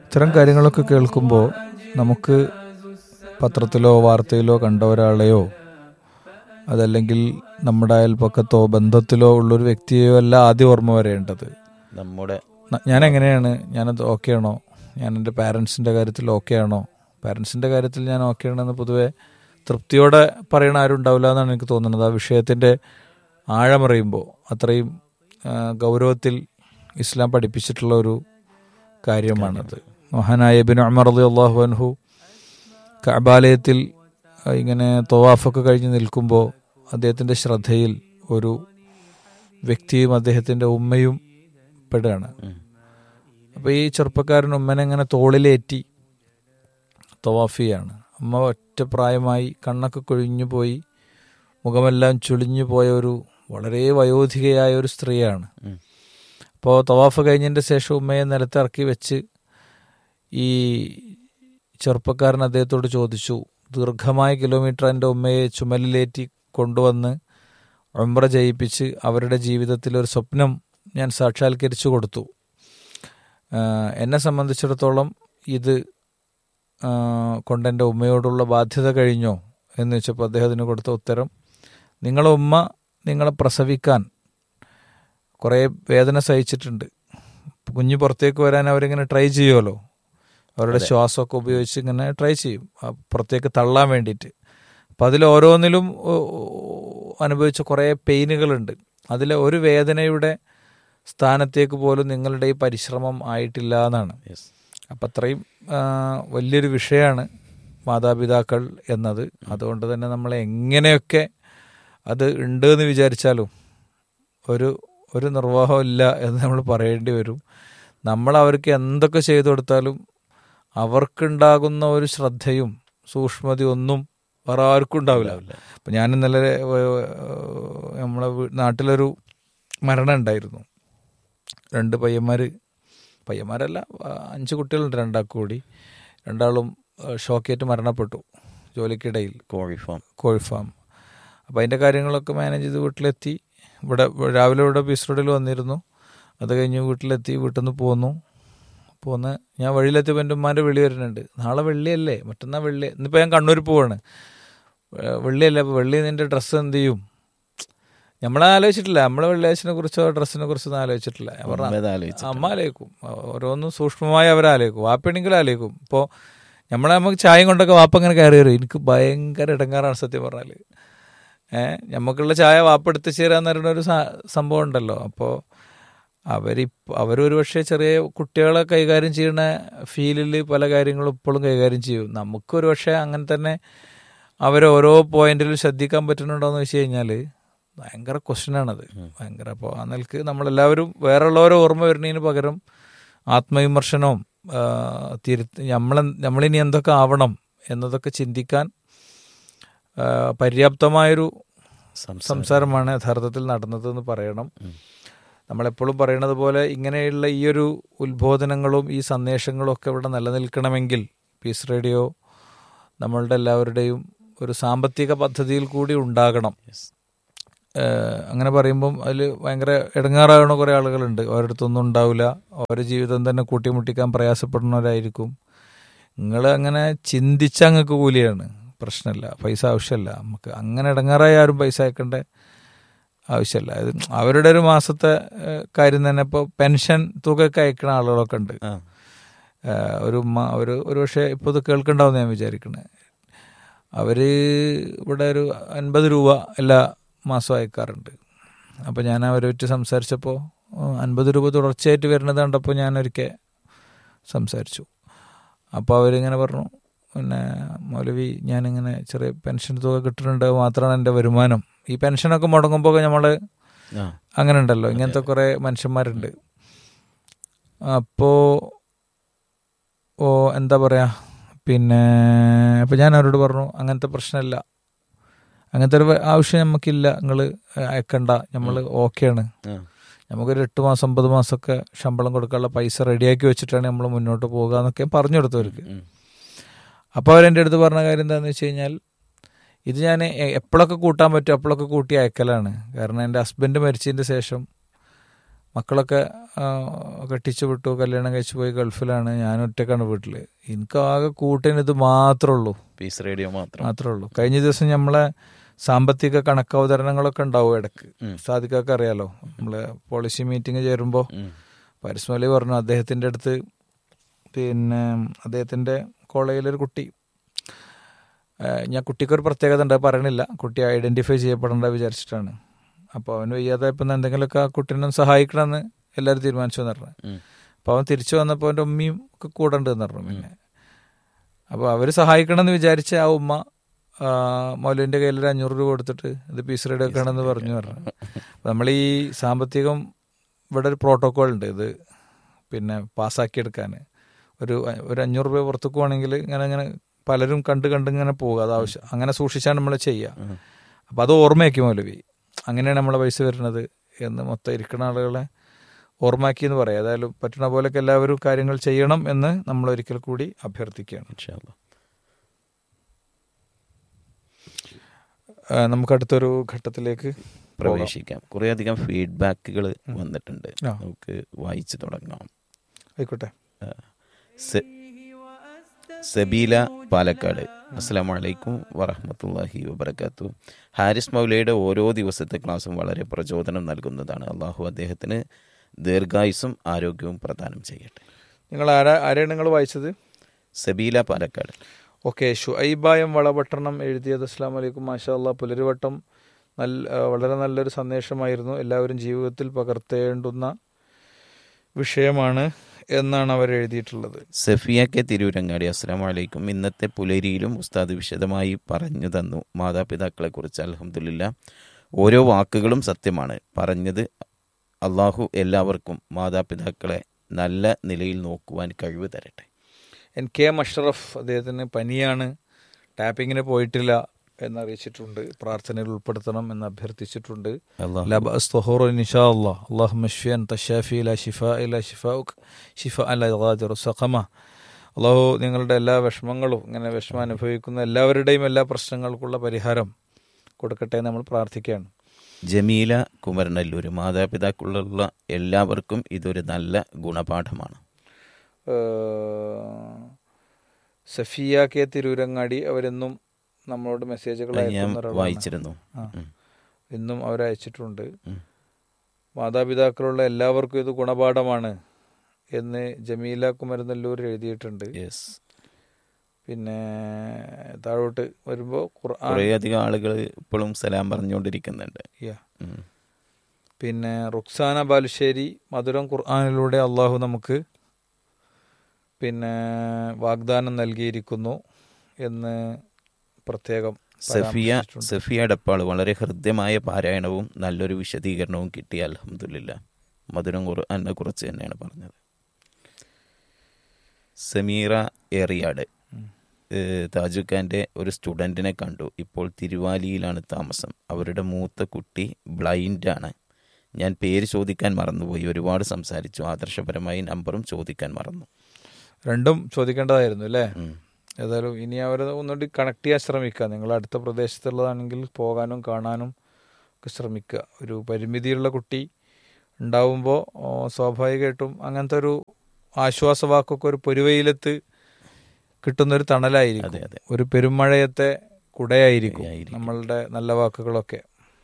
ഇത്തരം കാര്യങ്ങളൊക്കെ കേൾക്കുമ്പോൾ നമുക്ക് പത്രത്തിലോ വാർത്തയിലോ കണ്ട ഒരാളെയോ അതല്ലെങ്കിൽ നമ്മുടെ അയൽപ്പക്കത്തോ ബന്ധത്തിലോ ഉള്ളൊരു വ്യക്തിയെയോ അല്ല ആദ്യം ഓർമ്മ വരേണ്ടത് നമ്മുടെ ന- ഞാൻ എങ്ങനെയാണ് ഞാനത് ഓക്കെ ആണോ ഞാൻ എൻ്റെ പാരൻസിൻ്റെ കാര്യത്തിൽ ഓക്കെ ആണോ പാരൻസിൻ്റെ കാര്യത്തിൽ ഞാൻ ഓക്കെ ആണെന്ന് പൊതുവെ തൃപ്തിയോടെ പറയണ ആരും ഉണ്ടാവില്ല എന്നാണ് എനിക്ക് തോന്നുന്നത് ആ വിഷയത്തിൻ്റെ ആഴമറിയുമ്പോൾ അത്രയും ആ, ഗൗരവത്തിൽ ഇസ്ലാം പഠിപ്പിച്ചിട്ടുള്ള ഒരു കാര്യമാണത് മഹാനായ ബിൻ അമർ അലി അള്ളാഹു അൻഹു കബാലയത്തിൽ ഇങ്ങനെ തോവാഫൊക്കെ കഴിഞ്ഞ് നിൽക്കുമ്പോൾ അദ്ദേഹത്തിൻ്റെ ശ്രദ്ധയിൽ ഒരു വ്യക്തിയും അദ്ദേഹത്തിൻ്റെ ഉമ്മയും പെടുകയാണ് അപ്പോൾ ഈ ചെറുപ്പക്കാരൻ ഉമ്മനെ ഇങ്ങനെ തോളിലേറ്റി തവാഫിയാണ് അമ്മ ഒറ്റ പ്രായമായി കണ്ണൊക്കെ കൊഴിഞ്ഞു പോയി മുഖമെല്ലാം ചുളിഞ്ഞു പോയ ഒരു വളരെ വയോധികയായ ഒരു സ്ത്രീയാണ് ഉം. അപ്പോൾ തവാഫ് കഴിഞ്ഞതിൻ്റെ ശേഷം ഉമ്മയെ നിലത്തിറക്കി വെച്ച് ഈ ചെറുപ്പക്കാരൻ അദ്ദേഹത്തോട് ചോദിച്ചു ദീർഘമായ കിലോമീറ്റർ എൻ്റെ ഉമ്മയെ ചുമലിലേറ്റി കൊണ്ടുവന്ന് ഉംറ ചെയ്യിപ്പിച്ച് അവരുടെ ജീവിതത്തിൽ ഒരു സ്വപ്നം ഞാൻ സാക്ഷാത്കരിച്ചു കൊടുത്തു ആഹ് എന്നെ സംബന്ധിച്ചിടത്തോളം ഇത് ആഹ് കൊണ്ടെൻ്റെ ഉമ്മയോടുള്ള ബാധ്യത കഴിഞ്ഞോ എന്ന് വെച്ചപ്പോൾ അദ്ദേഹത്തിന് കൊടുത്ത ഉത്തരം നിങ്ങളെ ഉമ്മ നിങ്ങളെ പ്രസവിക്കാൻ കുറേ വേദന സഹിച്ചിട്ടുണ്ട് കുഞ്ഞ് പുറത്തേക്ക് വരാൻ അവരിങ്ങനെ ട്രൈ ചെയ്യുമല്ലോ അവരുടെ ശ്വാസമൊക്കെ ഉപയോഗിച്ച് ഇങ്ങനെ ട്രൈ ചെയ്യും ആ പുറത്തേക്ക് തള്ളാൻ വേണ്ടിയിട്ട് അപ്പം അതിൽ ഓരോന്നിലും ഓ, അനുഭവിച്ച കുറേ പെയിനുകളുണ്ട് അതിലെ ഒരു വേദനയുടെ സ്ഥാനത്തേക്ക് പോലും നിങ്ങളുടെ ഈ പരിശ്രമം ആയിട്ടില്ല എന്നാണ് യെസ് അപ്പം അത്രയും ആ, വലിയൊരു വിഷയമാണ് മാതാപിതാക്കൾ എന്നത് അതുകൊണ്ട് തന്നെ നമ്മൾ എങ്ങനെയൊക്കെ അത് ഉണ്ട് എന്ന് വിചാരിച്ചാലും ഒരു ഒരു നിർവാഹം ഇല്ല എന്ന് നമ്മൾ പറയേണ്ടി വരും നമ്മൾ അവർക്ക് എന്തൊക്കെ ചെയ്തു കൊടുത്താലും അവർക്കുണ്ടാകുന്ന ഒരു ശ്രദ്ധയും സൂക്ഷ്മതയും ഒന്നും വേറെ ആർക്കും ഉണ്ടാവില്ല അപ്പം ഞാൻ ഇന്നലെ ഏഹ്, നമ്മളെ വീ- നാട്ടിലൊരു മരണം ഉണ്ടായിരുന്നു രണ്ട് പയ്യന്മാർ പയ്യന്മാരല്ല ആ, അഞ്ച് കുട്ടികളുണ്ട് രണ്ടാൾക്ക് കൂടി രണ്ടാളും ഏഹ്, ഷോക്കേറ്റ് മരണപ്പെട്ടു ജോലിക്കിടയിൽ കോഴി ഫാം കോഴി ഫാം അപ്പോൾ അതിൻ്റെ കാര്യങ്ങളൊക്കെ മാനേജ് ചെയ്ത് വീട്ടിലെത്തി ഇവിടെ രാവിലെ ഇവിടെ ബീസ് റോഡിൽ വന്നിരുന്നു അത് കഴിഞ്ഞ് വീട്ടിലെത്തി വീട്ടിൽ നിന്ന് പോന്നു പോന്ന് ഞാൻ വഴിയിലെത്തിയപ്പോൾ എൻ്റെ ഉമ്മാൻ്റെ വിളി വരുന്നുണ്ട് നാളെ വെള്ളിയല്ലേ മറ്റന്നാൾ വെള്ളി ഇന്നിപ്പോൾ ഞാൻ കണ്ണൂർ പോവാണ് ഏഹ് വെള്ളിയല്ലേ അപ്പോൾ വെള്ളി നിൻ്റെ ഡ്രസ്സ് എന്ത് ചെയ്യും നമ്മളെ ആലോചിച്ചിട്ടില്ല നമ്മളെ വെള്ളിയാഴ്ചനെ കുറിച്ചോ ഡ്രസ്സിനെ കുറിച്ചോ ആലോചിച്ചിട്ടില്ല ഞാൻ പറഞ്ഞു ഉമ്മ ഇത് ആലോചിച്ചു അമ്മ ആലോചിക്കും ഓരോന്നും സൂക്ഷ്മമായി അവരാലോചിക്കും വാപ്പയാണെങ്കിലും ആലോചിക്കും ഇപ്പോൾ നമ്മളെ നമുക്ക് ചായയും കൊണ്ടൊക്കെ വാപ്പ ഇങ്ങനെ കയറി വരും എനിക്ക് ഭയങ്കര ഇടങ്ങാറാണ് സത്യം പറഞ്ഞാൽ ഏഹ് നമുക്കുള്ള ചായ വാപ്പ എടുത്ത് ചേരാന്ന് പറയുന്ന ഒരു സാ- സംഭവം ഉണ്ടല്ലോ അപ്പോൾ അവരിപ്പോൾ അവരൊരു പക്ഷേ ചെറിയ കുട്ടികളെ കൈകാര്യം ചെയ്യുന്ന ഫീലിൽ പല കാര്യങ്ങളും ഇപ്പോഴും കൈകാര്യം ചെയ്യും നമുക്കൊരു പക്ഷേ അങ്ങനെ തന്നെ അവരെ ഓരോ പോയിന്റിലും ശ്രദ്ധിക്കാൻ പറ്റുന്നുണ്ടോ എന്ന് വെച്ച് കഴിഞ്ഞാൽ ഭയങ്കര ക്വസ്റ്റ്യനാണത് ഭയങ്കര അപ്പോൾ ആ നിലക്ക് നമ്മളെല്ലാവരും വേറെയുള്ളവരെ ഓർമ്മ വരുന്നതിന് പകരം ആത്മവിമർശനവും ആ, തിരുത്ത് നമ്മളെ നമ്മളിനി എന്തൊക്കെ ആവണം എന്നതൊക്കെ ചിന്തിക്കാൻ ആ, പര്യാപ്തമായൊരു സംസാരമാണ് യഥാർത്ഥത്തിൽ നടന്നതെന്ന് പറയണം നമ്മളെപ്പോഴും പറയുന്നത് പോലെ ഇങ്ങനെയുള്ള ഈ ഒരു ഉത്ബോധനങ്ങളും ഈ സന്ദേശങ്ങളും ഒക്കെ ഇവിടെ നിലനിൽക്കണമെങ്കിൽ പീസ് റേഡിയോ നമ്മളുടെ എല്ലാവരുടെയും ഒരു സാമ്പത്തിക പദ്ധതിയിൽ കൂടി ഉണ്ടാകണം ഏഹ് അങ്ങനെ പറയുമ്പം അതിൽ ഭയങ്കര ഇടങ്ങാറാകണ കുറേ ആളുകളുണ്ട് ഓരോരുത്തൊന്നും ഉണ്ടാവില്ല ഓരോ ജീവിതം തന്നെ കൂട്ടിമുട്ടിക്കാൻ പ്രയാസപ്പെടുന്നവരായിരിക്കും നിങ്ങൾ അങ്ങനെ ചിന്തിച്ച അങ്ങക്ക് കൂലിയാണ് പ്രശ്നമില്ല പൈസ ആവശ്യമില്ല നമുക്ക് അങ്ങനെ ഇടങ്ങാറായി ആരും പൈസ അയക്കേണ്ട ആവശ്യമില്ല അത് അവരുടെ ഒരു മാസത്തെ ഏഹ്, കാര്യം തന്നെ ഇപ്പോൾ പെൻഷൻ തുകയൊക്കെ അയക്കുന്ന ആളുകളൊക്കെ ഉണ്ട് ആ ഏഹ്, ഒരു ഉമ്മ ഒരു ഒരു പക്ഷേ ഇപ്പോൾ ഇത് കേൾക്കണ്ടാവും ഞാൻ വിചാരിക്കണേ അവർ ഇവിടെ ഒരു അൻപത് രൂപ എല്ലാ മാസവും അയക്കാറുണ്ട് അപ്പോൾ ഞാൻ അവരുമായിട്ട് സംസാരിച്ചപ്പോൾ അൻപത് രൂപ തുടർച്ചയായിട്ട് വരുന്നത് കണ്ടപ്പോൾ ഞാൻ ഒരിക്കൽ സംസാരിച്ചു അപ്പോൾ അവരിങ്ങനെ പറഞ്ഞു പിന്നെ മൗലവി ഞാനിങ്ങനെ ചെറിയ പെൻഷൻ തുക കിട്ടുന്നുണ്ട് അത് മാത്രമാണ് എൻ്റെ വരുമാനം ഈ പെൻഷനൊക്കെ മുടങ്ങുമ്പോൾ നമ്മൾ ആ അങ്ങനെ ഉണ്ടല്ലോ ഇങ്ങനത്തെ കുറേ മനുഷ്യന്മാരുണ്ട് അപ്പോൾ ഓ എന്താ പറയാ പിന്നെ അപ്പം ഞാൻ അവരോട് പറഞ്ഞു അങ്ങനത്തെ പ്രശ്നമില്ല അങ്ങനത്തെ ഒരു ആവശ്യം നമുക്കില്ല നിങ്ങൾ അയക്കണ്ട നമ്മൾ ഓക്കെയാണ് ആ നമുക്കൊരു എട്ട് മാസം ഒമ്പത് മാസമൊക്കെ ശമ്പളം കൊടുക്കാനുള്ള പൈസ റെഡിയാക്കി വെച്ചിട്ടാണ് നമ്മൾ മുന്നോട്ട് പോകുക എന്നൊക്കെ പറഞ്ഞു കൊടുത്തവർക്ക് ഉം. അപ്പോൾ അവരെൻ്റെ അടുത്ത് പറഞ്ഞ കാര്യം എന്താണെന്ന് വെച്ച് കഴിഞ്ഞാൽ ഇത് ഞാൻ എ- എപ്പോഴൊക്കെ കൂട്ടാൻ പറ്റും അപ്പോഴൊക്കെ കൂട്ടി അയക്കലാണ് കാരണം എൻ്റെ ഹസ്ബൻഡ് മരിച്ചതിൻ്റെ ശേഷം മക്കളൊക്കെ ആ, കെട്ടിച്ചു വിട്ടു കല്യാണം കഴിച്ചു പോയി ഗൾഫിലാണ് ഞാൻ ഒറ്റക്കാണ് വീട്ടിൽ എനിക്ക് ആകെ കൂട്ടിന് ഇത് മാത്രമേ ഉള്ളൂ പീസ് റേഡിയോ മാത്രം മാത്രമേ ഉള്ളൂ കഴിഞ്ഞ ദിവസം നമ്മളെ സാമ്പത്തിക കണക്കവതരണങ്ങളൊക്കെ ഉണ്ടാവും ഇടക്ക് ഉം. സാധിക്കൊക്കെ അറിയാലോ നമ്മള് പോളിസി മീറ്റിംഗ് ചേരുമ്പോൾ ഉം. പരസ്മലി പറഞ്ഞു അദ്ദേഹത്തിൻ്റെ അടുത്ത് പിന്നെ അദ്ദേഹത്തിൻ്റെ കോളേജിലൊരു കുട്ടി ഏഹ് ഞാൻ കുട്ടിക്കൊരു പ്രത്യേകത ഉണ്ട് അത് പറയണില്ല കുട്ടി ഐഡൻറ്റിഫൈ ചെയ്യപ്പെടേണ്ട വിചാരിച്ചിട്ടാണ് അപ്പോൾ അവന് വയ്യാതെ ഇപ്പം എന്തെങ്കിലുമൊക്കെ ആ കുട്ടീനെ സഹായിക്കണമെന്ന് എല്ലാവരും തീരുമാനിച്ചു എന്ന് പറഞ്ഞു ഉം. അപ്പോൾ അവൻ തിരിച്ചു വന്നപ്പോൾ അവൻ്റെ ഉമ്മയും ഒക്കെ കൂടെ ഉണ്ട് എന്ന് പറഞ്ഞു പിന്നെ അപ്പോൾ അവർ സഹായിക്കണമെന്ന് വിചാരിച്ച ആ ഉമ്മ മൗലുവിൻ്റെ കയ്യിൽ ഒരു അഞ്ഞൂറ് രൂപ കൊടുത്തിട്ട് ഇത് പീസ് റെഡി വെക്കണമെന്ന് പറഞ്ഞു പറഞ്ഞു അപ്പോൾ നമ്മൾ ഈ സാമ്പത്തികം ഇവിടെ ഒരു പ്രോട്ടോക്കോൾ ഉണ്ട് ഇത് പിന്നെ പാസ്സാക്കിയെടുക്കാൻ ഒരു ഒരു അഞ്ഞൂറ് രൂപ പുറത്തേക്ക് പോകണമെങ്കിൽ ഇങ്ങനെ ഇങ്ങനെ പലരും കണ്ട് കണ്ട് ഇങ്ങനെ പോകുക അത് ആവശ്യം അങ്ങനെ സൂക്ഷിച്ചാണ് നമ്മൾ ചെയ്യുക ഉം. അപ്പോൾ അത് ഓർമ്മയാക്കി മൗലവി അങ്ങനെയാണ് നമ്മളെ പൈസ വരുന്നത് എന്ന് മൊത്തം ഇരിക്കുന്ന ആളുകളെ ഓർമ്മയാക്കി എന്ന് പറയാം ഏതായാലും പറ്റുന്ന പോലെയൊക്കെ എല്ലാവരും കാര്യങ്ങൾ ചെയ്യണം എന്ന് നമ്മൾ ഒരിക്കൽ കൂടി അഭ്യർത്ഥിക്കുകയാണ് ഇൻഷാ അല്ലാ. ആ, നമുക്ക് അടുത്തൊരു ഘട്ടത്തിലേക്ക് പോകാം. പ്രവേശിക്കാം കുറേ അധികം ഫീഡ്ബാക്കുകൾ വന്നിട്ടുണ്ട് ആ. നമുക്ക് വായിച്ചു തുടങ്ങാം ആയിക്കോട്ടെ സെ- സബീല പാലക്കാട് അസ്സലാമു അലൈക്കും വറഹമത്തല്ലാഹി വബർക്കാത്തു ഹാരിസ് മൗലയുടെ ഓരോ ദിവസത്തെ ക്ലാസ്സും വളരെ പ്രചോദനം നൽകുന്നതാണ് അള്ളാഹു അദ്ദേഹത്തിന് ദീർഘായുസും ആരോഗ്യവും പ്രദാനം ചെയ്യട്ടെ നിങ്ങൾ ആരാ ആരെയാണ് നിങ്ങൾ വായിച്ചത് സബീല പാലക്കാട് ഓക്കെ ഷുഐബായം വളപട്ടണം എഴുതിയത് അസ്ലാം വലൈക്കും മാഷാ അല്ലാ പുലരുവട്ടം നല്ല ആ, വളരെ നല്ലൊരു സന്ദേശമായിരുന്നു എല്ലാവരും ജീവിതത്തിൽ പകർത്തേണ്ടുന്ന വിഷയമാണ് എന്നാണ് അവർ എഴുതിയിട്ടുള്ളത് സഫിയ കെ തിരൂരങ്ങാടി അസ്സാം വലൈക്കും ഇന്നത്തെ പുലരിയിലും ഉസ്താദ് വിശദമായി പറഞ്ഞു തന്നു മാതാപിതാക്കളെക്കുറിച്ച് അലഹമുല്ല ഓരോ വാക്കുകളും സത്യമാണ് പറഞ്ഞത് അള്ളാഹു എല്ലാവർക്കും മാതാപിതാക്കളെ നല്ല നിലയിൽ നോക്കുവാൻ കഴിവ് തരട്ടെ എൻ കെ മഷറഫ് അദ്ദേഹത്തിന് പനിയാണ് ടാപ്പിങ്ങിന് പോയിട്ടില്ല എന്നറിയിച്ചിട്ടുണ്ട് പ്രാർത്ഥനയിൽ ഉൾപ്പെടുത്തണം എന്ന് അഭ്യർത്ഥിച്ചിട്ടുണ്ട് അള്ളാഹു لا بأس طهور إن شاء الله اللهم اشفي أنت الشافي لا شفاء إلا شفاؤك شفاء لا يغادر سقما അള്ളാഹു നിങ്ങളുടെ എല്ലാ വിഷമങ്ങളും ഇങ്ങനെ വിഷമം അനുഭവിക്കുന്ന എല്ലാവരുടെയും എല്ലാ പ്രശ്നങ്ങൾക്കുള്ള പരിഹാരം കൊടുക്കട്ടെ എന്ന് നമ്മൾ പ്രാർത്ഥിക്കുകയാണ് ജമീല കുമരനല്ലൂർ മാതാപിതാക്കളുള്ള എല്ലാവർക്കും ഇതൊരു നല്ല ഗുണപാഠമാണ് ഏഹ് സഫിയ കെ തിരൂരങ്ങാടി അവരെന്നും നമ്മളോട് മെസ്സേജുകൾ അത് ഞാൻ അയക്കുന്ന ഒരാളാണ്. വായിച്ചിരുന്നു ആ. ഉം. ഇന്നും അവരയച്ചിട്ടുണ്ട് ഉം. മാതാപിതാക്കളുള്ള എല്ലാവർക്കും ഇത് ഗുണപാഠമാണ് എന്ന് ജമീല കുമരനെല്ലൂർ എഴുതിയിട്ടുണ്ട് യെസ് പിന്നെ താഴോട്ട് വരുമ്പോൾ ഖുർആൻ കുറേ അധികം ആളുകൾ ഇപ്പോഴും സലാം പറഞ്ഞുകൊണ്ടിരിക്കുന്നുണ്ട് യാ. ഉം. പിന്നെ റുക്സാന ബാലുശ്ശേരി മധുരം ഖുർആാനിലൂടെ അള്ളാഹു നമുക്ക് പിന്നെ വാഗ്ദാനം നൽകിയിരിക്കുന്നു എന്ന് പ്രത്യേകം സഫിയ പരാമർശിച്ചിട്ടുണ്ട്. സഫിയ ഡപ്പാൾ വളരെ ഹൃദ്യമായ പാരായണവും നല്ലൊരു വിശദീകരണവും കിട്ടിയ അലഹമില്ല മധുരം ഖുർആനെ കുറിച്ച് തന്നെയാണ് പറഞ്ഞത് സമീറ ഏറിയാട് ഉം. ഏഹ് താജുഖാന്റെ ഒരു സ്റ്റുഡൻറ്റിനെ കണ്ടു ഇപ്പോൾ തിരുവാലിയിലാണ് താമസം അവരുടെ മൂത്ത കുട്ടി ബ്ലൈൻഡാണ് ഞാൻ പേര് ചോദിക്കാൻ മറന്നുപോയി ഒരുപാട് സംസാരിച്ചു ആദർശപരമായി നമ്പറും ചോദിക്കാൻ മറന്നു രണ്ടും ചോദിക്കേണ്ടതായിരുന്നു അല്ലേ ഉം. ഏതായാലും ഇനി അവരെ ഒന്നുകൂടി കണക്ട് ചെയ്യാൻ ശ്രമിക്കുക നിങ്ങൾ അടുത്ത പ്രദേശത്തുള്ളതാണെങ്കിൽ പോകാനും കാണാനും ഒക്കെ ശ്രമിക്കുക ഒരു പരിമിതിയുള്ള കുട്ടി ഉണ്ടാവുമ്പോൾ സ്വാഭാവികമായിട്ടും അങ്ങനത്തെ ഒരു ആശ്വാസവാക്കൊക്കെ ഒരു പൊരുവയിലത്ത് കിട്ടുന്ന ഒരു തണലായിരിക്കും അതെ അതെ ഒരു പെരുമഴയത്തെ കുടയായിരിക്കും കുടയായിരിക്കും. നമ്മളുടെ നല്ല വാക്കുകളൊക്കെ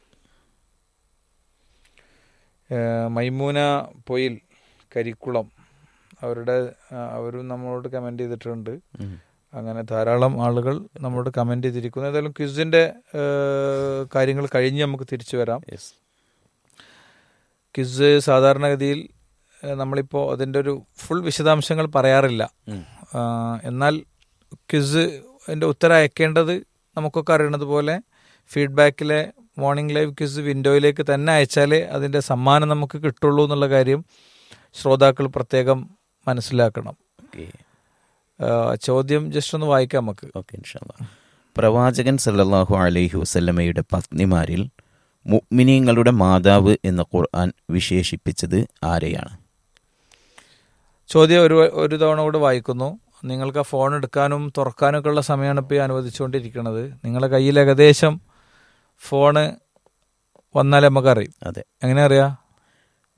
ഏഹ് മൈമൂന പൊയിൽ കരിക്കുളം അവരുടെ ആ, അവരും നമ്മളോട് കമന്റ് ചെയ്തിട്ടുണ്ട് ഉം. അങ്ങനെ ധാരാളം ആളുകൾ നമ്മളോട് കമന്റ് ചെയ്തിരിക്കുന്നു ഏതായാലും ക്വിസിന്റെ ഏഹ്, കാര്യങ്ങൾ കഴിഞ്ഞ് നമുക്ക് തിരിച്ചു വരാം യെസ് ക്വിസ് സാധാരണഗതിയിൽ ഏഹ്, നമ്മളിപ്പോൾ അതിൻ്റെ ഒരു ഫുൾ വിശദാംശങ്ങൾ പറയാറില്ല ഉം. ആ, എന്നാൽ ക്വിസ് എൻ്റെ ഉത്തരം അയക്കേണ്ടത് നമുക്കൊക്കെ അറിയണത് പോലെ ഫീഡ്ബാക്കിലെ മോർണിംഗ് ലൈവ് ക്വിസ് വിൻഡോയിലേക്ക് തന്നെ അയച്ചാലേ അതിൻ്റെ സമ്മാനം നമുക്ക് കിട്ടുള്ളൂ എന്നുള്ള കാര്യം ശ്രോതാക്കൾ പ്രത്യേകം മനസ്സിലാക്കണം ഓക്കെ ആ, ചോദ്യം ജസ്റ്റ് ഒന്ന് വായിക്കാം നമുക്ക് ഓക്കെ ഇൻഷാല്ല പ്രവാചകൻ സല്ലല്ലാഹു അലൈഹി വസല്ലമയുടെ പത്നിമാരിൽ മുഅ്മിനീങ്ങളുടെ മാതാവ് എന്ന ഖുർആൻ വിശേഷിപ്പിച്ചത് ആരെയാണ് ചോദ്യം ഒരു ഒരു തവണ കൂടെ വായിക്കുന്നു നിങ്ങൾക്ക് ആ ഫോൺ എടുക്കാനും തുറക്കാനും ഒക്കെ ഉള്ള സമയമാണ് ഇപ്പോൾ ഈ അനുവദിച്ചുകൊണ്ടിരിക്കുന്നത് നിങ്ങളുടെ കയ്യിൽ ഏകദേശം ഫോണ് വന്നാലേ നമുക്കറിയും അതെ എങ്ങനെ അറിയാം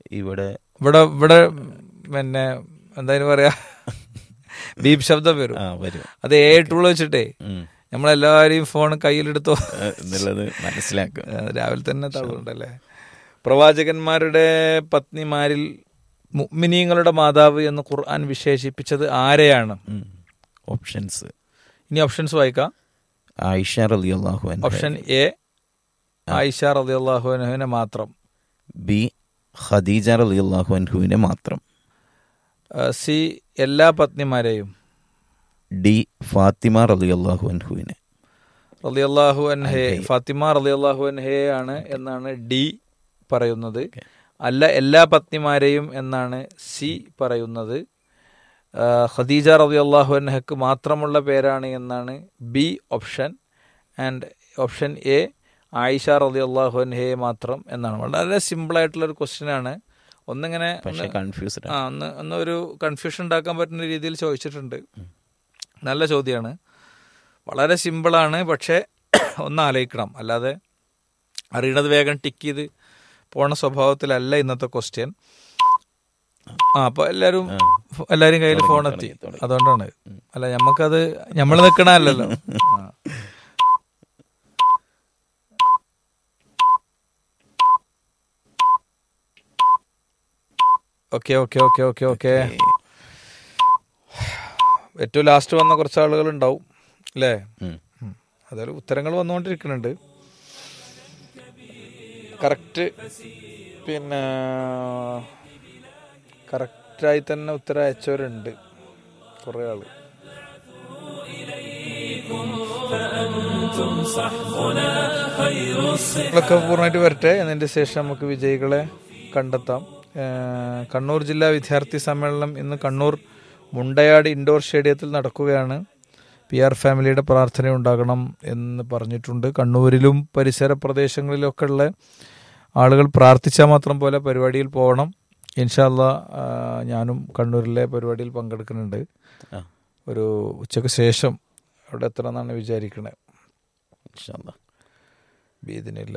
ഇവിടെ ഇവിടെ ഇവിടെ പിന്നെ എന്തായാലും പറയാ ബീപ് ശബ്ദം വരും ആ വരും അത് ഏ ടൂൾ വെച്ചിട്ടേ ഉം. നമ്മളെല്ലാവരെയും ഫോൺ കയ്യിലെടുത്തോ ആ, എന്നുള്ളത് മനസ്സിലാക്കും ആ, രാവിലെ തന്നെ തള്ളുണ്ടല്ലേ പ്രവാചകന്മാരുടെ പത്നിമാരിൽ മുഅ്മിനീങ്ങളുടെ മാതാവ് എന്ന് ഖുർആൻ വിശേഷിപ്പിച്ചത് ആരെയാണ് ഓപ്ഷൻസ് ഇനി ഓപ്ഷൻസ് വായിക്കാം ആയിഷ റളിയല്ലാഹു അൻഹ ഓപ്ഷൻ എ ആയിഷ റളിയല്ലാഹുവിനെ മാത്രം ബി ഖദീജ റളിയല്ലാഹു അൻഹുവിനെ മാത്രം ആ, സി എല്ലാ പത്നിമാരെയും ഡി ഫാത്തിമ റളിയല്ലാഹു അൻഹുവിനെ റളിയല്ലാഹു അൻഹെ അൻഹയെ. ഫാത്തിമ റളിയല്ലാഹു അൻഹയെ ആണ് എന്നാണ് ഡി പറയുന്നത് അല്ല എല്ലാ പത്നിമാരെയും എന്നാണ് സി പറയുന്നത് ആ, ഖദീജ റളിയല്ലാഹു അൻഹക്ക് മാത്രമുള്ള പേരാണ് എന്നാണ് B option and option A Ayesha റളിയല്ലാഹു അൻഹയെ മാത്രം എന്നാണ് വളരെ സിമ്പിൾ ആയിട്ടുള്ള ഒരു ക്വസ്റ്റ്യൻ ആണ് ഒന്നിങ്ങനെ പക്ഷെ ഒന്ന് കൺഫ്യൂസ്ഡ് ആ ഒന്ന് ഒന്ന് ഒരു കൺഫ്യൂഷൻ ഉണ്ടാക്കാൻ പറ്റുന്ന രീതിയിൽ ചോദിച്ചിട്ടുണ്ട് നല്ല ചോദ്യമാണ് വളരെ സിമ്പിളാണ് പക്ഷേ ഒന്ന് ആലോചിക്കണം അല്ലാതെ അറിയണത് വേഗം ടിക്ക് ചെയ്ത് പോണ സ്വഭാവത്തിലല്ല ഇന്നത്തെ ക്വസ്റ്റ്യൻ ആ അപ്പൊ എല്ലാരും എല്ലാരും കയ്യിൽ തുടങ്ങി, ഫോൺ തുടങ്ങി, എത്തി തുടങ്ങി. അതുകൊണ്ടാണ് അല്ല ഞമ്മക്കത് നമ്മൾ നിക്കണല്ലോ okay okay okay okay okay ഏറ്റവും ലാസ്റ്റ് വന്ന കുറച്ച് ആളുകൾ ഉണ്ടാവും അല്ലേ ഉം. അതായത് ഉത്തരങ്ങൾ വന്നുകൊണ്ടിരിക്കുന്നുണ്ട് കറക്റ്റ് പിന്നെ കറക്റ്റായി തന്നെ ഉത്തരം അയച്ചവരുണ്ട് കുറേ ആള് ഒക്കെ പൂർണ്ണമായിട്ട് വരട്ടെ എന്നതിന്റെ ശേഷം നമുക്ക് വിജയികളെ കണ്ടെത്താം ഏഹ് കണ്ണൂർ ജില്ലാ വിദ്യാർത്ഥി സമ്മേളനം ഇന്ന് കണ്ണൂർ മുണ്ടയാട് ഇൻഡോർ സ്റ്റേഡിയത്തിൽ നടക്കുകയാണ് പി ആർ ഫാമിലിയുടെ പ്രാർത്ഥന ഉണ്ടാകണം എന്ന് പറഞ്ഞിട്ടുണ്ട് കണ്ണൂരിലും പരിസര പ്രദേശങ്ങളിലൊക്കെ ഉള്ള ആളുകൾ പ്രാർത്ഥിച്ചാൽ മാത്രം പോലെ പരിപാടിയിൽ പോകണം ഇൻഷാല്ല ഞാനും കണ്ണൂരിലെ പരിപാടിയിൽ പങ്കെടുക്കുന്നുണ്ട് ആ. ഒരു ഉച്ചയ്ക്ക് ശേഷം അവിടെ എത്തണമെന്നാണ് വിചാരിക്കണേ ഇൻഷാല്ലാ. ബീദിനില്ല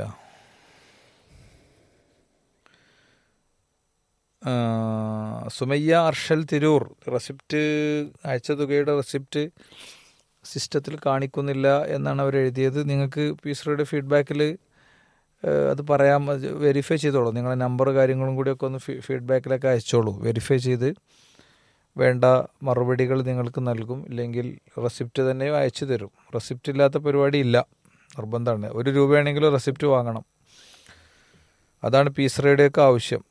ആ, സുമയ്യ അർഷൽ തിരൂർ റെസിപ്റ്റ് അയച്ച തുകയുടെ റെസിപ്റ്റ് സിസ്റ്റത്തിൽ കാണിക്കുന്നില്ല എന്നാണ് അവർ എഴുതിയത് നിങ്ങൾക്ക് പീസറുടെ ഫീഡ്ബാക്കിൽ അത് പറയാം വെരിഫൈ ചെയ്തോളൂ നിങ്ങളെ നമ്പർ കാര്യങ്ങളും കൂടിയൊക്കെ ഒന്ന് ഫീഡ്ബാക്കിലൊക്കെ അയച്ചോളൂ വെരിഫൈ ചെയ്ത് വേണ്ട മറുപടികൾ നിങ്ങൾക്ക് നൽകും ഇല്ലെങ്കിൽ റെസിപ്റ്റ് തന്നെ അയച്ചു തരും റെസിപ്റ്റ് ഇല്ലാത്ത പരിപാടി ഇല്ല നിർബന്ധമാണ് ഒരു രൂപയാണെങ്കിലും റെസിപ്റ്റ് വാങ്ങണം അതാണ് പീസ് റേഡിയോക്ക് ആവശ്യം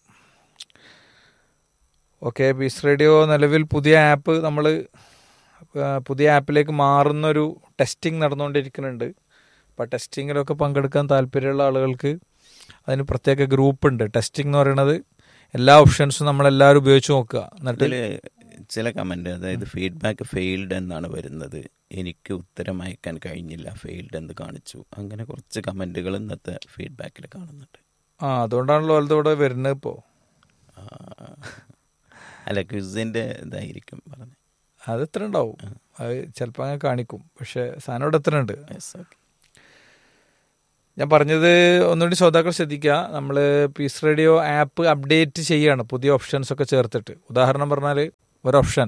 ഓക്കെ പീസ് റേഡിയോ നിലവിൽ പുതിയ ആപ്പ് നമ്മൾ പുതിയ ആപ്പിലേക്ക് മാറുന്നൊരു ടെസ്റ്റിംഗ് നടന്നുകൊണ്ടിരിക്കുന്നുണ്ട് അപ്പോൾ ടെസ്റ്റിങ്ങിലൊക്കെ പങ്കെടുക്കാൻ താല്പര്യമുള്ള ആളുകൾക്ക് അതിന് പ്രത്യേക ഗ്രൂപ്പ് ഉണ്ട് ടെസ്റ്റിംഗ് എന്ന് പറയുന്നത് എല്ലാ ഓപ്ഷൻസും നമ്മളെല്ലാവരും ഉപയോഗിച്ച് നോക്കുക എന്നിട്ട് ഇതില് ചില കമന്റ് അതായത് ഫീഡ്ബാക്ക് ഫെയിൽഡ് എന്നാണ് വരുന്നത് എനിക്ക് ഉത്തരം അയക്കാൻ കഴിഞ്ഞില്ല ഫെയിൽഡ് എന്ന് കാണിച്ചു അങ്ങനെ കുറച്ച് കമന്റുകൾ ഇന്നത്തെ ഫീഡ്ബാക്കിൽ കാണുന്നുണ്ട് ആ അതുകൊണ്ടാണല്ലോ വലുതോടെ വരുന്നത് ഇപ്പോൾ ആ. അല്ല ക്വിസിന്റെ ഇതായിരിക്കും പറഞ്ഞത് അത് എത്ര ഉണ്ടാവും അത് ചിലപ്പോൾ അങ്ങനെ കാണിക്കും പക്ഷെ സാധനം ഇവിടെ എത്ര ഉണ്ട് യെസ് ഓക്കെ ഞാൻ പറഞ്ഞത് ഒന്നുകൂടി ശ്രോതാക്കൾ ശ്രദ്ധിക്കുക നമ്മൾ പീസ് റേഡിയോ ആപ്പ് അപ്ഡേറ്റ് ചെയ്യാണ് പുതിയ ഓപ്ഷൻസ് ഒക്കെ ചേർത്തിട്ട് ഉദാഹരണം പറഞ്ഞാൽ ഒരു ഓപ്ഷൻ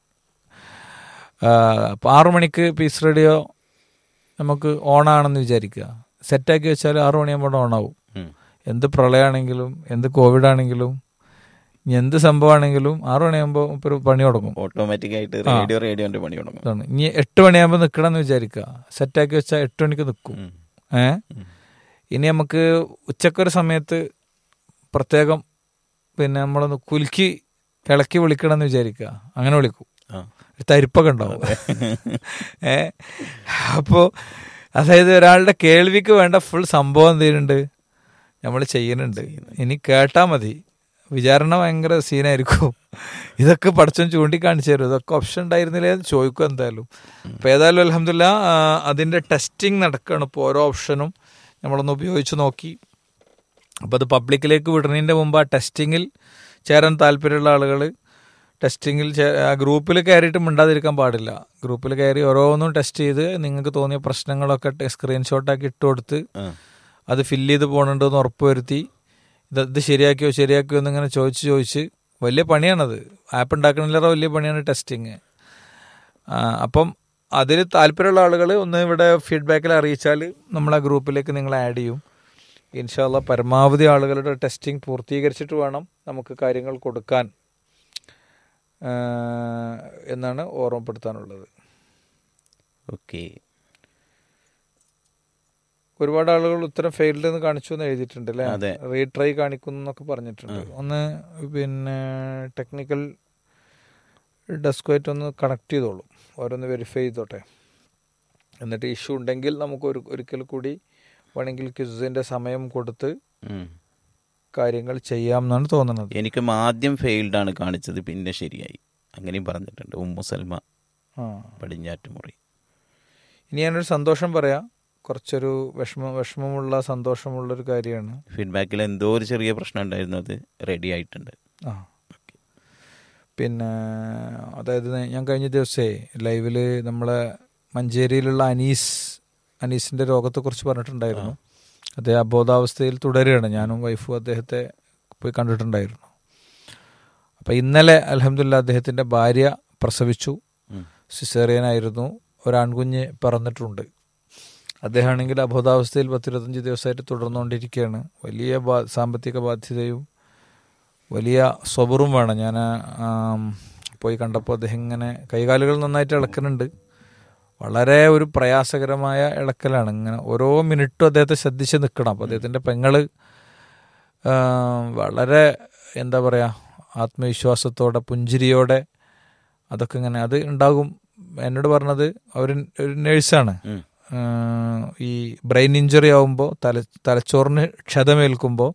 അപ്പോൾ ആറു മണിക്ക് പീസ് റേഡിയോ നമുക്ക് ഓൺ ആണെന്ന് വിചാരിക്കുക സെറ്റാക്കി വെച്ചാൽ ആറു മണിയാകുമ്പോൾ ഓൺ ആവും എന്ത് പ്രളയമാണെങ്കിലും എന്ത് കോവിഡ് ആണെങ്കിലും ഇനി എന്ത് സംഭവമാണെങ്കിലും ആറു മണിയാകുമ്പോൾ ഒരു പണി തുടങ്ങും ഓട്ടോമാറ്റിക് ആയിട്ട് ആ. റേഡിയോ റേഡിയോന്റെ പണി തുടങ്ങും അതാണ് ഇനി എട്ട് മണിയാകുമ്പോൾ നിൽക്കണം എന്ന് വിചാരിക്കുക സെറ്റാക്കി വെച്ചാൽ എട്ട് മണിക്ക് നിൽക്കും ഉം. ഏ ഉം. ഇനി നമുക്ക് ഉച്ചക്കൊരു സമയത്ത് പ്രത്യേകം പിന്നെ നമ്മളൊന്ന് കുലുക്കി ഇളക്കി വിളിക്കണം എന്ന് വിചാരിക്കുക അങ്ങനെ വിളിക്കും ആ. ഒരു തരിപ്പൊക്കെ ഉണ്ടാവും ഏ അപ്പോ അതായത് ഒരാളുടെ കേൾവിക്ക് വേണ്ട ഫുൾ സംഭവം എന്ത് ചെയ്യുന്നുണ്ട് നമ്മൾ ചെയ്യുന്നുണ്ട് ഇനി കേട്ടാ മതി വിചാരണ ഭയങ്കര സീനായിരിക്കും ഇതൊക്കെ പഠിച്ചോൻ ചൂണ്ടിക്കാണിച്ചു തരും ഇതൊക്കെ ഓപ്ഷൻ ഉണ്ടായിരുന്നില്ലേ എന്ന് ചോദിക്കും എന്തായാലും അപ്പൊ ഏതായാലും അലഹമില്ല അതിന്റെ ടെസ്റ്റിംഗ് നടക്കുകയാണ് ഇപ്പോൾ ഓരോ ഓപ്ഷനും നമ്മളൊന്ന് ഉപയോഗിച്ച് നോക്കി അപ്പോൾ അത് പബ്ലിക്കിലേക്ക് വിടുന്നതിൻ്റെ മുമ്പ് ആ ടെസ്റ്റിങ്ങിൽ ചേരാൻ താല്പര്യമുള്ള ആളുകൾ ടെസ്റ്റിങ്ങിൽ ആ ഗ്രൂപ്പിൽ കയറിയിട്ട് മിണ്ടാതിരിക്കാൻ പാടില്ല ഗ്രൂപ്പിൽ കയറി ഓരോന്നും ടെസ്റ്റ് ചെയ്ത് നിങ്ങൾക്ക് തോന്നിയ പ്രശ്നങ്ങളൊക്കെ സ്ക്രീൻഷോട്ടാക്കി ഇട്ട് കൊടുത്ത് ആ. അത് ഫില്ല് ചെയ്ത് പോകണുണ്ടെന്ന് ഉറപ്പ് വരുത്തി ഇത് ഇത് ശരിയാക്കിയോ ശരിയാക്കിയോ എന്നിങ്ങനെ ചോദിച്ച് ചോദിച്ച് വലിയ പണിയാണത് ആപ്പ് ഉണ്ടാക്കണില്ലാതെ വലിയ പണിയാണ് ടെസ്റ്റിങ് അപ്പം അതിൽ താല്പര്യമുള്ള ആളുകൾ ഒന്ന് ഇവിടെ ഫീഡ്ബാക്കിൽ അറിയിച്ചാൽ നമ്മളെ ഗ്രൂപ്പിലേക്ക് നിങ്ങൾ ആഡ് ചെയ്യും ഇൻഷാല്ല പരമാവധി ആളുകളുടെ ടെസ്റ്റിംഗ് പൂർത്തീകരിച്ചിട്ട് വേണം നമുക്ക് കാര്യങ്ങൾ കൊടുക്കാൻ ആ, എന്നാണ് ഓർമ്മപ്പെടുത്താനുള്ളത് ഓക്കെ ഒരുപാട് ആളുകൾ ഉത്തരം ഫെയിൽഡ് എന്ന് കാണിച്ചു എന്ന് എഴുതിയിട്ടുണ്ട് അല്ലേ അതെ. റീട്രൈ കാണിക്കുന്നു എന്നൊക്കെ പറഞ്ഞിട്ടുണ്ട് ഒന്ന് പിന്നെ ടെക്നിക്കൽ ഡെസ്കുമായിട്ട് ഒന്ന് കണക്ട് ചെയ്തോളൂ ഓരോന്ന് വെരിഫൈ ചെയ്തോട്ടെ എന്നിട്ട് ഇഷ്യൂ ഉണ്ടെങ്കിൽ നമുക്ക് ഒരു ഒരിക്കൽ കൂടി വേണമെങ്കിൽ ക്വിസിൻ്റെ സമയം കൊടുത്ത് കാര്യങ്ങൾ ചെയ്യാം എന്നാണ് തോന്നുന്നത് എനിക്കും ആദ്യം ഫെയിൽഡ് ആണ് കാണിച്ചത് പിന്നെ ശരിയായി അങ്ങനെയും പറഞ്ഞിട്ടുണ്ട് ഉമ്മു സൽമ ആ പടിഞ്ഞാറ്റുമുറി ഇനി ഞാനൊരു സന്തോഷം പറയാം കുറച്ചൊരു വിഷമ വിഷമമുള്ള സന്തോഷമുള്ളൊരു കാര്യമാണ് ഫീഡ്ബാക്കിൽ എന്തോ ഒരു ചെറിയ പ്രശ്നം ഉണ്ടായിരുന്നു അത് റെഡി ആയിട്ടുണ്ട് ആ പിന്നെ അതായത് ഞാൻ കഴിഞ്ഞ ദിവസേ ലൈവിൽ നമ്മളെ മഞ്ചേരിയിലുള്ള അനീസ് അനീസിൻ്റെ രോഗത്തെക്കുറിച്ച് പറഞ്ഞിട്ടുണ്ടായിരുന്നു അദ്ദേഹം അബോധാവസ്ഥയിൽ തുടരുകയാണ് ഞാനും വൈഫും അദ്ദേഹത്തെ പോയി കണ്ടിട്ടുണ്ടായിരുന്നു അപ്പം ഇന്നലെ അലഹമില്ല അദ്ദേഹത്തിൻ്റെ ഭാര്യ പ്രസവിച്ചു ഉം. സിസേറിയനായിരുന്നു ഒരാൺകുഞ്ഞ് പിറന്നിട്ടുണ്ട് അദ്ദേഹമാണെങ്കിൽ അബോധാവസ്ഥയിൽ പത്തിരുപത്തഞ്ച് ദിവസമായിട്ട് തുടർന്നുകൊണ്ടിരിക്കുകയാണ് വലിയ ബാ സാമ്പത്തിക ബാധ്യതയും വലിയ സ്വബറും വേണം ഞാൻ ആം, പോയി കണ്ടപ്പോൾ അദ്ദേഹം ഇങ്ങനെ കൈകാലുകൾ നന്നായിട്ട് ഇളക്കുന്നുണ്ട് വളരെ ഒരു പ്രയാസകരമായ ഇളക്കലാണ് ഇങ്ങനെ ഓരോ മിനിറ്റും അദ്ദേഹത്തെ ശ്രദ്ധിച്ച് നിൽക്കണം അപ്പോൾ അദ്ദേഹത്തിൻ്റെ പെങ്ങള് ആം, വളരെ എന്താ പറയുക ആത്മവിശ്വാസത്തോടെ പുഞ്ചിരിയോടെ അതൊക്കെ ഇങ്ങനെ അത് ഉണ്ടാകും എന്നോട് പറഞ്ഞത് അവർ ഒരു നേഴ്സാണ് ഉം. ഈ ബ്രെയിൻ ഇഞ്ചുറി ആവുമ്പോൾ തല തലച്ചോറിന് ക്ഷതമേൽക്കുമ്പോൾ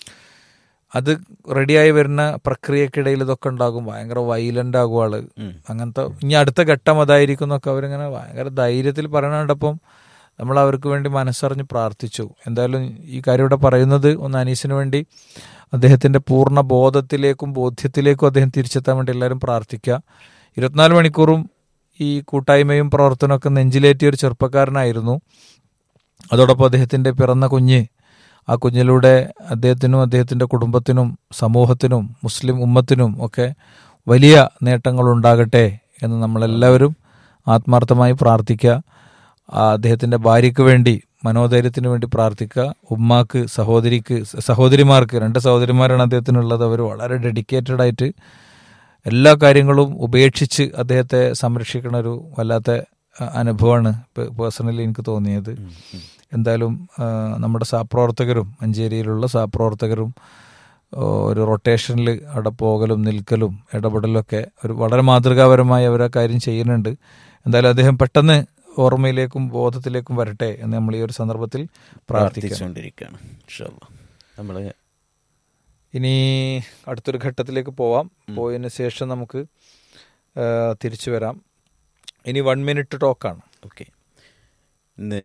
അത് റെഡിയായി വരുന്ന പ്രക്രിയക്കിടയിൽ ഇതൊക്കെ ഉണ്ടാകും ഭയങ്കര വൈലന്റ് ആകും ആള് ഉം. അങ്ങനത്തെ ഇനി അടുത്ത ഘട്ടം അതായിരിക്കും എന്നൊക്കെ അവരിങ്ങനെ ഭയങ്കര ധൈര്യത്തിൽ പറയണണ്ടപ്പം നമ്മൾ അവർക്ക് വേണ്ടി മനസ്സറിഞ്ഞ് പ്രാർത്ഥിച്ചു എന്തായാലും ഈ കാര്യം ഇവിടെ പറയുന്നത് ഒന്ന് അനീസിന് വേണ്ടി അദ്ദേഹത്തിന്റെ പൂർണ്ണ ബോധത്തിലേക്കും ബോധ്യത്തിലേക്കും അദ്ദേഹം തിരിച്ചെത്താൻ വേണ്ടി എല്ലാവരും പ്രാർത്ഥിക്കുക ഇരുപത്തിനാല് മണിക്കൂറും ഈ കൂട്ടായ്മയും പ്രവർത്തനമൊക്കെ നെഞ്ചിലേറ്റിയ ഒരു ചെറുപ്പക്കാരനായിരുന്നു അതോടൊപ്പം അദ്ദേഹത്തിന്റെ പിറന്ന കുഞ്ഞ് ആ കുഞ്ഞിലൂടെ അദ്ദേഹത്തിനും അദ്ദേഹത്തിന്റെ കുടുംബത്തിനും സമൂഹത്തിനും മുസ്ലിം ഉമ്മത്തിനും ഒക്കെ വലിയ നേട്ടങ്ങൾ ഉണ്ടാകട്ടെ എന്ന് നമ്മളെല്ലാവരും ആത്മാർത്ഥമായി പ്രാർത്ഥിക്കുക ആ അദ്ദേഹത്തിന്റെ ഭാര്യയ്ക്ക് വേണ്ടി മനോധൈര്യത്തിന് വേണ്ടി പ്രാർത്ഥിക്കുക ഉമ്മാക്ക് സഹോദരിക്ക് സഹോദരിമാർക്ക് രണ്ട് സഹോദരിമാരാണ് അദ്ദേഹത്തിനുള്ളത് അവർ വളരെ ഡെഡിക്കേറ്റഡ് ആയിട്ട് എല്ലാ കാര്യങ്ങളും ഉപേക്ഷിച്ച് അദ്ദേഹത്തെ സംരക്ഷിക്കുന്ന ഒരു വല്ലാത്ത അഹ്, അനുഭവമാണ് പേഴ്സണലി എനിക്ക് തോന്നിയത് എന്തായാലും ആ, നമ്മുടെ സഹപ്രവർത്തകരും മഞ്ചേരിയിലുള്ള സഹപ്രവർത്തകരും ഓ, ഒരു റൊട്ടേഷനിൽ അവിടെ പോകലും നിൽക്കലും ഇടപെടലൊക്കെ ഒരു വളരെ മാതൃകാപരമായി അവർ ആ കാര്യം ചെയ്യുന്നുണ്ട് എന്തായാലും അദ്ദേഹം പെട്ടെന്ന് ഓർമ്മയിലേക്കും ബോധത്തിലേക്കും വരട്ടെ എന്ന് നമ്മൾ ഈ ഒരു സന്ദർഭത്തിൽ പ്രാർത്ഥിക്കാം പ്രാർത്ഥിച്ചുകൊണ്ടിരിക്കുകയാണ് നമ്മൾ ഇനി അടുത്തൊരു ഘട്ടത്തിലേക്ക് പോവാം പോയതിന് ശേഷം നമുക്ക് ആ, തിരിച്ചു വരാം ഇനി വൺ മിനിറ്റ് ടോക്കാണ് ഓക്കെ ഇന്ന്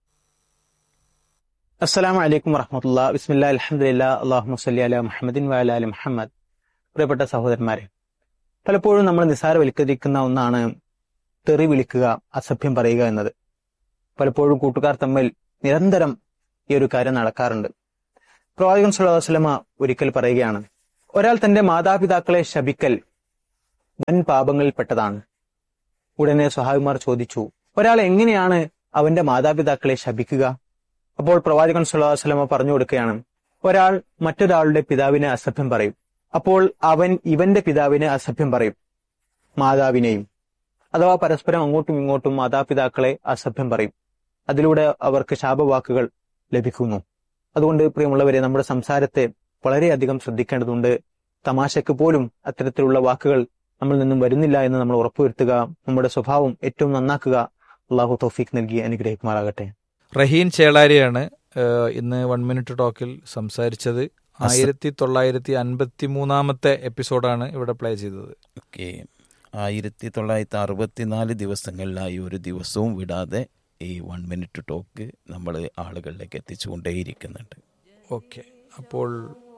അസ്സലാമു അലൈക്കും വറഹമത്തുള്ള ബിസ്മില്ലാ അലഹദില്ല അള്ളാഹു സല്ലി അല മുഹമ്മദിൻ വഅല അലി മുഹമ്മദ് പ്രിയപ്പെട്ട സഹോദരന്മാരെ പലപ്പോഴും നമ്മൾ നിസ്സാരവൽക്കരിക്കുന്ന ഒന്നാണ് തെറി വിളിക്കുക അസഭ്യം പറയുക എന്നത് പലപ്പോഴും കൂട്ടുകാർ തമ്മിൽ നിരന്തരം ഈ ഒരു കാര്യം നടക്കാറുണ്ട് പ്രവാചകൻ സല്ലല്ലാഹു അലൈഹി വസല്ലമ ഒരിക്കൽ പറയുകയാണ് ഒരാൾ തന്റെ മാതാപിതാക്കളെ ശപിക്കൽ വൻ പാപങ്ങളിൽപ്പെട്ടതാണ് ഉടനെ സ്വഹാബിമാർ ചോദിച്ചു ഒരാൾ എങ്ങനെയാണ് അവന്റെ മാതാപിതാക്കളെ ശപിക്കുക അപ്പോൾ പ്രവാചകൻ സല്ലല്ലാഹു അലൈഹി വസല്ലമ പറഞ്ഞു കൊടുക്കുകയാണ് ഒരാൾ മറ്റൊരാളുടെ പിതാവിനെ അസഭ്യം പറയും അപ്പോൾ അവൻ ഇവന്റെ പിതാവിനെ അസഭ്യം പറയും മാതാവിനെയും അഥവാ പരസ്പരം അങ്ങോട്ടും ഇങ്ങോട്ടും മാതാപിതാക്കളെ അസഭ്യം പറയും അതിലൂടെ അവർക്ക് ശാപവാക്കുകൾ ലഭിക്കുന്നു അതുകൊണ്ട് പ്രിയമുള്ളവരെ നമ്മുടെ സംസാരത്തെ വളരെയധികം ശ്രദ്ധിക്കേണ്ടതുണ്ട് തമാശയ്ക്ക് പോലും അത്തരത്തിലുള്ള വാക്കുകൾ നമ്മളിൽ നിന്നും വരുന്നില്ല എന്ന് നമ്മൾ ഉറപ്പുവരുത്തുക നമ്മുടെ സ്വഭാവം ഏറ്റവും നന്നാക്കുക അള്ളാഹു തൗഫീഖ് നൽകി അനുഗ്രഹിക്കുമാറാകട്ടെ റഹീൻ ചേളാരിയാണ് ഏഹ്, ഇന്ന് വൺ മിനിറ്റ് ടോക്കിൽ സംസാരിച്ചത് ആയിരത്തി തൊള്ളായിരത്തി അൻപത്തി മൂന്നാമത്തെ എപ്പിസോഡാണ് ഇവിടെ പ്ലേ ചെയ്തത് ഓക്കെ ആയിരത്തി തൊള്ളായിരത്തി അറുപത്തിനാല് ദിവസങ്ങളിലായി ഒരു ദിവസവും വിടാതെ ഈ വൺ മിനിറ്റ് ടോക്ക് നമ്മൾ ആളുകളിലേക്ക് എത്തിച്ചുകൊണ്ടേയിരിക്കുന്നുണ്ട് ഓക്കെ അപ്പോൾ